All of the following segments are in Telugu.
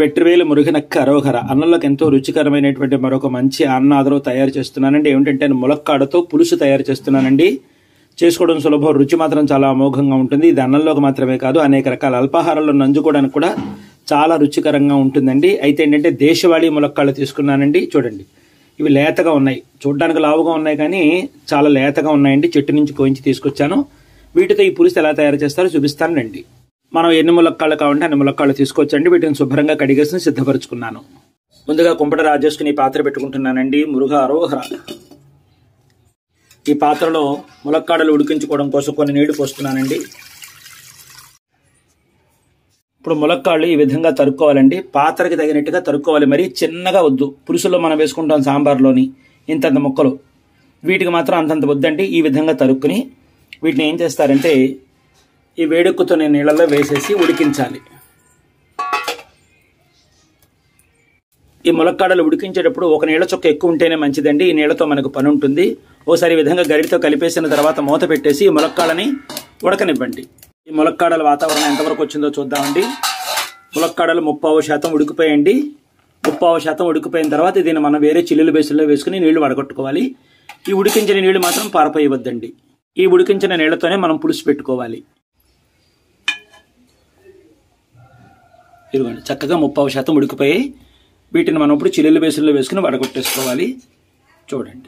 వెట్రివేలు మురుగనక్క అరోహర అన్నంలోకి ఎంతో రుచికరమైనటువంటి మరొక మంచి అన్నాదరో తయారు చేస్తున్నానండి ఏమిటంటే నేను ములక్కాడతో పులుసు తయారు చేస్తున్నానండి చేసుకోవడం సులభం రుచి మాత్రం చాలా అమోఘంగా ఉంటుంది ఇది అన్నంలోకి మాత్రమే కాదు అనేక రకాల అల్పాహారాల్లో నంజుకోవడానికి కూడా చాలా రుచికరంగా ఉంటుందండి అయితే ఏంటంటే దేశవాళీ ములక్కాళ్ళు తీసుకున్నానండి చూడండి ఇవి లేతగా ఉన్నాయి చూడడానికి లావుగా ఉన్నాయి కానీ చాలా లేతగా ఉన్నాయండి చెట్టు నుంచి కోయించి తీసుకొచ్చాను వీటితో ఈ పులుసు ఎలా తయారు చేస్తారో చూపిస్తానండి మనం ఎన్ని ములక్కాళ్ళు కావాలంటే అన్ని ములక్కాళ్ళు తీసుకొచ్చండి వీటిని శుభ్రంగా కడిగేసి సిద్ధపరచుకున్నాను ముందుగా కుంపట రాజేసుకుని ఈ పాత్ర పెట్టుకుంటున్నానండి మురుగ అరోహర ఈ పాత్రలో ములక్కాడలు ఉడికించుకోవడం కోసం కొన్ని నీళ్లు పోస్తున్నానండి ఇప్పుడు ములక్కాళ్ళు ఈ విధంగా తరుక్కోవాలండి పాత్రకి తగినట్టుగా తరుక్కోవాలి మరి చిన్నగా వద్దు పులుసులో మనం వేసుకుంటాం సాంబార్లోని ఇంతంత ముక్కలు వీటికి మాత్రం అంతంత వద్దండి ఈ విధంగా తరుక్కుని వీటిని ఏం చేస్తారంటే ఈ వేడెక్కుతున్న నీళ్ళలో వేసేసి ఉడికించాలి ఈ ములక్కాడలు ఉడికించేటప్పుడు ఒక నీళ్ళ చొక్క ఎక్కువ ఉంటేనే మంచిదండి ఈ నీళ్ళతో మనకు పని ఉంటుంది ఓసారి ఈ విధంగా గరిటితో కలిపేసిన తర్వాత మూత పెట్టేసి ఈ ములక్కాడని ఉడకనివ్వండి ఈ ములక్కాడల వాతావరణం ఎంతవరకు వచ్చిందో చూద్దామండి ములక్కాడలు ముప్పావు శాతం ఉడికిపోయండి ముప్పావు శాతం ఉడికిపోయిన తర్వాత దీన్ని మనం వేరే చిల్లులు బేసుల్లో వేసుకుని నీళ్లు వడగొట్టుకోవాలి ఈ ఉడికించిన నీళ్లు మాత్రం పారపోయవద్దండి ఈ ఉడికించిన నీళ్లతోనే మనం పులుసు పెట్టుకోవాలి ఇదిగోండి చక్కగా ముప్పావు శాతం ఉడికిపోయి వీటిని మనం ఇప్పుడు చిల్లులు బేసుల్లో వేసుకుని వడగొట్టేసుకోవాలి చూడండి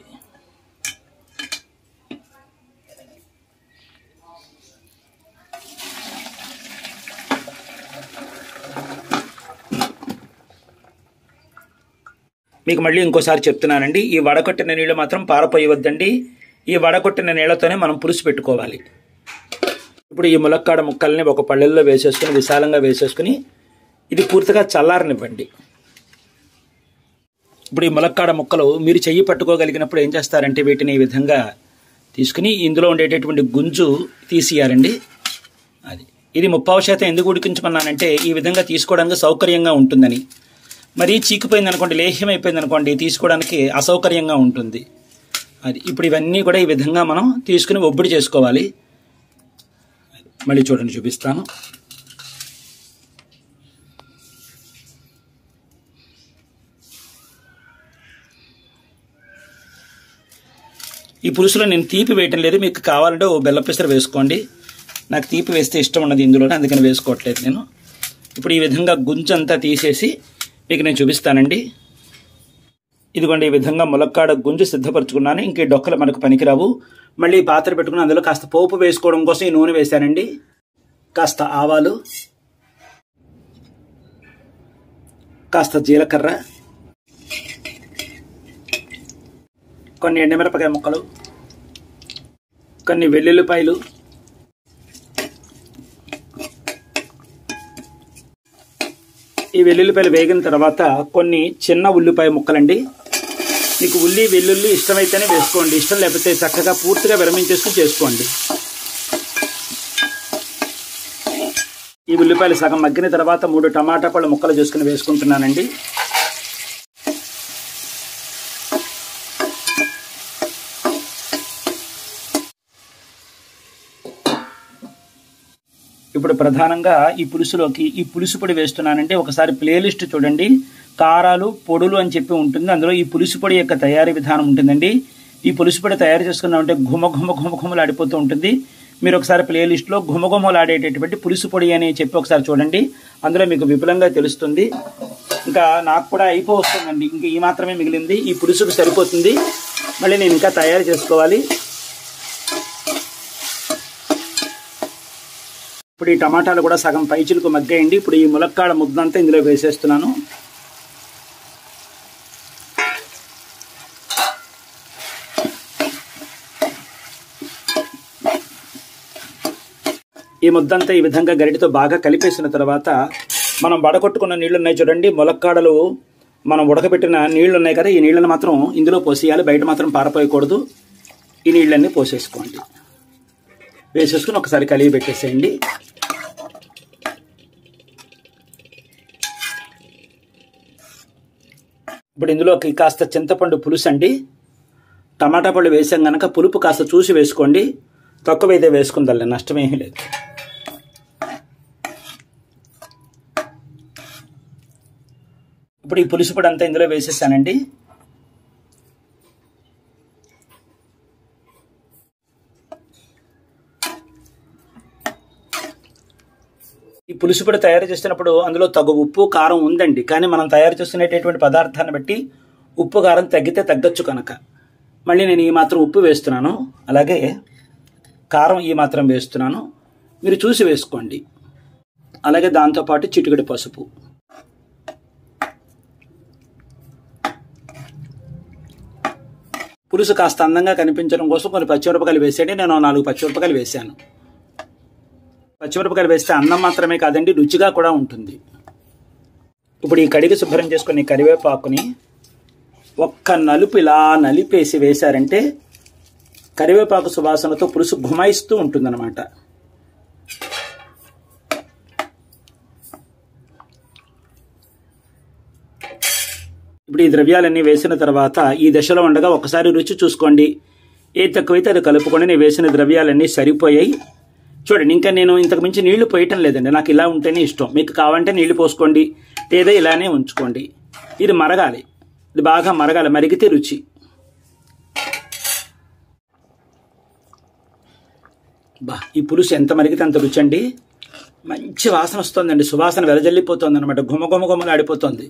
మీకు మళ్ళీ ఇంకోసారి చెప్తున్నానండి ఈ వడకొట్టిన నీళ్ళు మాత్రం పారపోయవద్దండి ఈ వడకొట్టిన నీళ్లతోనే మనం పులుసు పెట్టుకోవాలి ఇప్పుడు ఈ ములక్కాడ ముక్కల్ని ఒక పళ్ళెల్లో వేసేసుకుని విశాలంగా వేసేసుకుని ఇది పూర్తిగా చల్లారనివ్వండి ఇప్పుడు ఈ ములక్కాడ ముక్కలు మీరు చెయ్యి పట్టుకోగలిగినప్పుడు ఏం చేస్తారంటే వీటిని ఈ విధంగా తీసుకుని ఇందులో ఉండేటటువంటి గుంజు తీసియారండి అది ఇది ముప్పావు శాతం ఎందుకు ఉడికించమన్నానంటే ఈ విధంగా తీసుకోవడానికి సౌకర్యంగా ఉంటుందని మరీ చీకిపోయింది అనుకోండి లేహ్యం అయిపోయింది అనుకోండి తీసుకోవడానికి అసౌకర్యంగా ఉంటుంది అది ఇప్పుడు ఇవన్నీ కూడా ఈ విధంగా మనం తీసుకుని ఒబ్బడి చేసుకోవాలి మళ్ళీ చూడండి చూపిస్తాను ఈ పులుసులో నేను తీపి వేయటం లేదు మీకు కావాలంటే ఓ బెల్ల పెసర వేసుకోండి నాకు తీపి వేస్తే ఇష్టం ఉన్నది ఇందులోనే అందుకని వేసుకోవట్లేదు నేను ఇప్పుడు ఈ విధంగా గుంజంతా తీసేసి మీకు నేను చూపిస్తానండి ఇదిగోండి ఈ విధంగా ములక్కాడ గుంజు సిద్ధపరచుకున్నాను ఇంక ఈ డొక్కలు మనకు పనికిరావు మళ్ళీ ఈ పాత్ర పెట్టుకుని అందులో కాస్త పోపు వేసుకోవడం కోసం ఈ నూనె వేశానండి కాస్త ఆవాలు కాస్త జీలకర్ర కొన్ని ఎండుమిరపకాయ ముక్కలు కొన్ని వెల్లుల్లిపాయలు ఈ వెల్లుల్లిపాయలు వేగిన తర్వాత కొన్ని చిన్న ఉల్లిపాయ ముక్కలండి మీకు ఉల్లి వెల్లుల్లి ఇష్టమైతేనే వేసుకోండి ఇష్టం లేకపోతే చక్కగా పూర్తిగా విరమించేసుకుని చేసుకోండి ఈ ఉల్లిపాయలు సగం మగ్గిన తర్వాత మూడు టమాటా పళ్ళు ముక్కలు చేసుకుని వేసుకుంటున్నానండి ఇప్పుడు ప్రధానంగా ఈ పులుసులోకి ఈ పులుసు పొడి వేస్తున్నానంటే ఒకసారి ప్లేలిస్ట్ చూడండి కారాలు పొడులు అని చెప్పి ఉంటుంది అందులో ఈ పులుసు పొడి యొక్క తయారీ విధానం ఉంటుందండి ఈ పులుసు పొడి తయారు చేసుకున్నామంటే ఘుమ ఘుమ ఘుమ ఘుమలు ఆడిపోతూ ఉంటుంది మీరు ఒకసారి ప్లేలిస్ట్లో ఘుమఘుమలు ఆడేటటువంటి పులుసు పొడి అని చెప్పి ఒకసారి చూడండి అందులో మీకు విపులంగా తెలుస్తుంది ఇంకా నాకు కూడా అయిపో వస్తుందండి ఇంకా ఈ మాత్రమే మిగిలింది ఈ పులుసుకు సరిపోతుంది మళ్ళీ నేను ఇంకా తయారు చేసుకోవాలి ఇప్పుడు ఈ టమాటాలు కూడా సగం పైచులకు మగ్గేయండి ఇప్పుడు ఈ ములక్కాడ ముద్దంతా ఇందులో వేసేస్తున్నాను ఈ ముద్దంతా ఈ విధంగా గరిటితో బాగా కలిపేసిన తర్వాత మనం వడగొట్టుకున్న నీళ్లు ఉన్నాయి చూడండి ములక్కాడలు మనం ఉడకబెట్టిన నీళ్లు ఉన్నాయి కదా ఈ నీళ్ళని మాత్రం ఇందులో పోసేయాలి బయట మాత్రం పారపోయకూడదు ఈ నీళ్ళన్నీ పోసేసుకోండి వేసేసుకుని ఒకసారి కలిగి పెట్టేసేయండి ఇప్పుడు ఇందులోకి కాస్త చింతపండు పులుసు అండి టమాటా పళ్ళు వేసాం కనుక పులుపు కాస్త చూసి వేసుకోండి తక్కువైతే వేసుకుందాలే నష్టమేమీ లేదు ఇప్పుడు ఈ పులుసు పొడి అంతా ఇందులో వేసేసానండి ఈ పులుసు పొడి తయారు చేస్తున్నప్పుడు అందులో తగు ఉప్పు కారం ఉందండి కానీ మనం తయారు చేస్తున్నటువంటి పదార్థాన్ని బట్టి ఉప్పు కారం తగ్గితే తగ్గొచ్చు కనుక మళ్ళీ నేను ఈ మాత్రం ఉప్పు వేస్తున్నాను అలాగే కారం ఈ మాత్రం వేస్తున్నాను మీరు చూసి వేసుకోండి అలాగే దాంతోపాటు చిటికెడు పసుపు పులుసు కాస్త అందంగా కనిపించడం కోసం కొన్ని పచ్చిమిరపకాయలు వేసేయండి నేను నాలుగు పచ్చిమిరపకాయలు వేశాను పచ్చిమిరపకాయలు వేస్తే అన్నం మాత్రమే కాదండి రుచిగా కూడా ఉంటుంది ఇప్పుడు ఈ కడిగి శుభ్రం చేసుకుని కరివేపాకుని ఒక్క నలుపు ఇలా నలిపేసి వేశారంటే కరివేపాకు సువాసనతో పులుసు గుమాయిస్తూ ఉంటుందన్నమాట ఇప్పుడు ఈ ద్రవ్యాలన్నీ వేసిన తర్వాత ఈ దశలో ఉండగా ఒకసారి రుచి చూసుకోండి ఏ తక్కువైతే అది కలుపుకొని నేను వేసిన ద్రవ్యాలన్నీ సరిపోయాయి చూడండి ఇంకా నేను ఇంతకు మించి నీళ్లు పోయటం లేదండి నాకు ఇలా ఉంటేనే ఇష్టం మీకు కావాలంటే నీళ్లు పోసుకోండి లేదా ఇలానే ఉంచుకోండి ఇది మరగాలి ఇది బాగా మరగాలి మరిగితే రుచి బా ఈ పులుసు ఎంత మరిగితే అంత రుచి అండి మంచి వాసన వస్తుందండి సువాసన వెలజల్లిపోతుంది అనమాట గుమ గుమ గుమలు ఆడిపోతుంది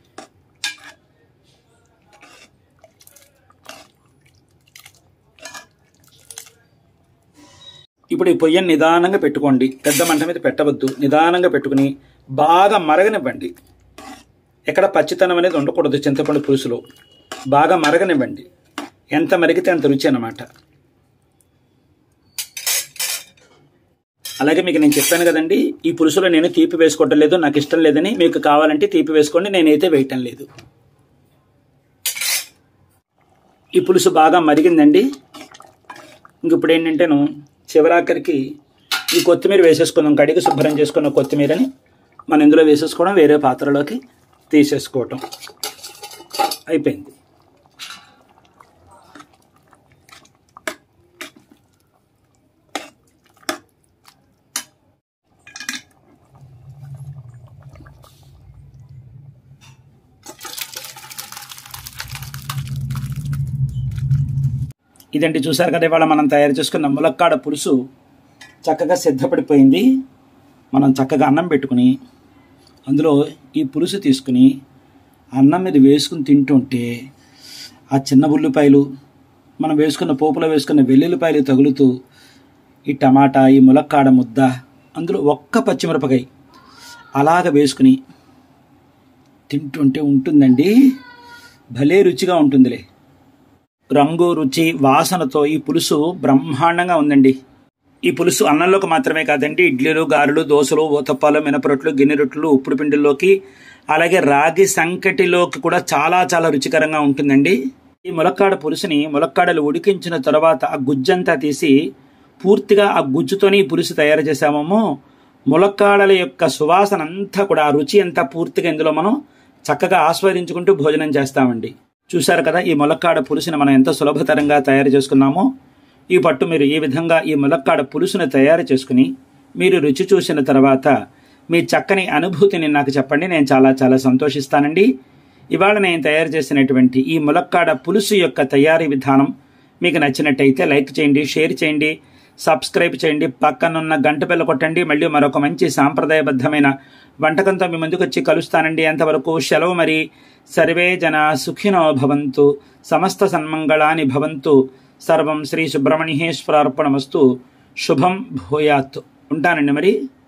ఇప్పుడు ఈ పొయ్యని నిదానంగా పెట్టుకోండి పెద్ద మంట మీద పెట్టవద్దు నిదానంగా పెట్టుకుని బాగా మరగనివ్వండి ఎక్కడ పచ్చితనం అనేది ఉండకూడదు చింతపండు పులుసులో బాగా మరగనివ్వండి ఎంత మరిగితే అంత రుచి అన్నమాట అలాగే మీకు నేను చెప్పాను కదండి ఈ పులుసులో నేను తీపి వేసుకోవటం లేదు నాకు ఇష్టం లేదని మీకు కావాలంటే తీపి వేసుకోండి నేనైతే వేయటం లేదు ఈ పులుసు బాగా మరిగిందండి ఇంక ఇప్పుడు ఏంటంటేను చివరాఖరికి ఈ కొత్తిమీర వేసేసుకుందాం కడిగి శుభ్రం చేసుకున్న కొత్తిమీరని మనం ఇందులో వేసేసుకోవడం వేరే పాత్రలోకి తీసేసుకోవటం అయిపోయింది ఇదండి చూసారు కదా ఇవాళ మనం తయారు చేసుకున్న ములక్కాడ పులుసు చక్కగా సిద్ధపడిపోయింది మనం చక్కగా అన్నం పెట్టుకుని అందులో ఈ పులుసు తీసుకుని అన్నం మీద వేసుకుని తింటుంటే ఆ చిన్న ఉల్లిపాయలు మనం వేసుకున్న పోపులో వేసుకున్న వెల్లుల్లిపాయలు తగులుతూ ఈ టమాటా ఈ ములక్కాడ ముద్ద అందులో ఒక్క పచ్చిమిరపకాయ అలాగ వేసుకుని తింటుంటే ఉంటుందండి భలే రుచిగా ఉంటుందిలే రంగు రుచి వాసనతో ఈ పులుసు బ్రహ్మాండంగా ఉందండి ఈ పులుసు అన్నంలోకి మాత్రమే కాదండి ఇడ్లీలు గారెలు దోశలు ఊతప్పాలు మినపరొట్లు గిన్నె రొట్టెలు ఉప్పుడు పిండిల్లోకి అలాగే రాగి సంకటిలోకి కూడా చాలా చాలా రుచికరంగా ఉంటుందండి ఈ ములక్కాడ పులుసుని ములక్కాడలు ఉడికించిన తర్వాత ఆ గుజ్జంతా తీసి పూర్తిగా ఆ గుజ్జుతోని ఈ పులుసు తయారు చేసామో ములక్కాడల యొక్క సువాసన అంతా కూడా ఆ రుచి అంతా పూర్తిగా ఇందులో మనం చక్కగా ఆస్వాదించుకుంటూ భోజనం చేస్తామండి చూశారు కదా ఈ ములక్కాడ పులుసుని మనం ఎంత సులభతరంగా తయారు చేసుకున్నామో ఈ పట్టు మీరు ఈ విధంగా ఈ ములక్కాడ పులుసుని తయారు చేసుకుని మీరు రుచి చూసిన తర్వాత మీ చక్కని అనుభూతిని నాకు చెప్పండి నేను చాలా చాలా సంతోషిస్తానండి ఇవాళ నేను తయారు చేసినటువంటి ఈ ములక్కాడ పులుసు యొక్క తయారీ విధానం మీకు నచ్చినట్టయితే లైక్ చేయండి షేర్ చేయండి సబ్స్క్రైబ్ చేయండి పక్కనున్న గంట పిల్ల కొట్టండి మళ్ళీ మరొక మంచి సాంప్రదాయబద్ధమైన వంటకంతో మీ ముందుకు వచ్చి కలుస్తానండి అంతవరకు సెలవు మరి సర్వే జన సుఖినో భవంతు సమస్త సన్మంగళాని భవంతు సర్వం శ్రీ సుబ్రహ్మణ్యేశ్వరార్పణమస్తు శుభం భూయాత్ ఉంటానండి మరి